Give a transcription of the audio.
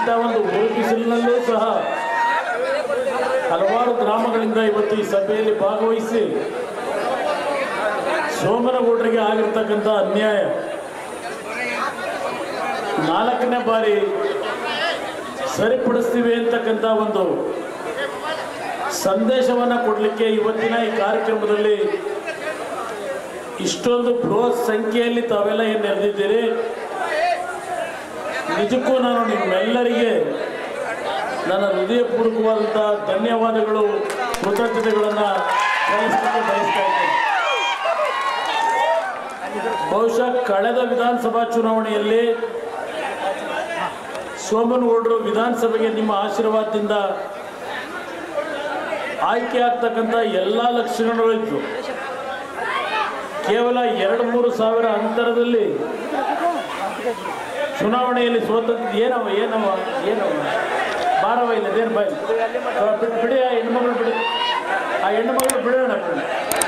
ಇಂಥ ಒಂದು ಬಿಸಿಲಿನಲ್ಲೂ ಸಹ ಹಲವಾರು ಗ್ರಾಮಗಳಿಂದ ಇವತ್ತು ಈ ಸಭೆಯಲ್ಲಿ ಭಾಗವಹಿಸಿ ಸೋಮನಗೌಡರಿಗೆ ಆಗಿರ್ತಕ್ಕಂಥ ಅನ್ಯಾಯ ನಾಲ್ಕನೇ ಬಾರಿ ಸರಿಪಡಿಸ್ತೀವಿ ಅಂತಕ್ಕಂಥ ಒಂದು ಸಂದೇಶವನ್ನು ಕೊಡಲಿಕ್ಕೆ ಇವತ್ತಿನ ಈ ಕಾರ್ಯಕ್ರಮದಲ್ಲಿ ಇಷ್ಟೊಂದು ಬೃಹತ್ ಸಂಖ್ಯೆಯಲ್ಲಿ ತಾವೆಲ್ಲ ಏನು ನೆರೆದಿದ್ದೀರಿ ನಿಜಕ್ಕೂ ನಾನು ನಿಮ್ಮೆಲ್ಲರಿಗೆ ನನ್ನ ಹೃದಯಪೂರ್ವಕವಾದಂಥ ಧನ್ಯವಾದಗಳು ಕೃತಜ್ಞತೆಗಳನ್ನು ಸಲ್ಲಿಸಲಿಕ್ಕೆ ಬಯಸ್ತಾ ಇದ್ದೇನೆ ಬಹುಶಃ ಕಳೆದ ವಿಧಾನಸಭಾ ಚುನಾವಣೆಯಲ್ಲಿ ಸೋಮನಗೌಡರು ವಿಧಾನಸಭೆಗೆ ನಿಮ್ಮ ಆಶೀರ್ವಾದದಿಂದ ಆಯ್ಕೆ ಆಗ್ತಕ್ಕಂಥ ಎಲ್ಲ ಲಕ್ಷಣಗಳಿತ್ತು ಕೇವಲ ಎರಡು ಮೂರು ಸಾವಿರ ಅಂತರದಲ್ಲಿ ಚುನಾವಣೆಯಲ್ಲಿ ಸೋತದ್ದು ಏನವ ಏನವ ಏನವ ಬಾರವ ಇಲ್ಲ ಅದೇನು ಬಾಯ್ ಬಿಟ್ಟು ಬಿಡಿ ಆ ಹೆಣ್ಮಗಳು ಬಿಡಿ ಆ ಹೆಣ್ಮಗಳು ಬಿಡೋಣ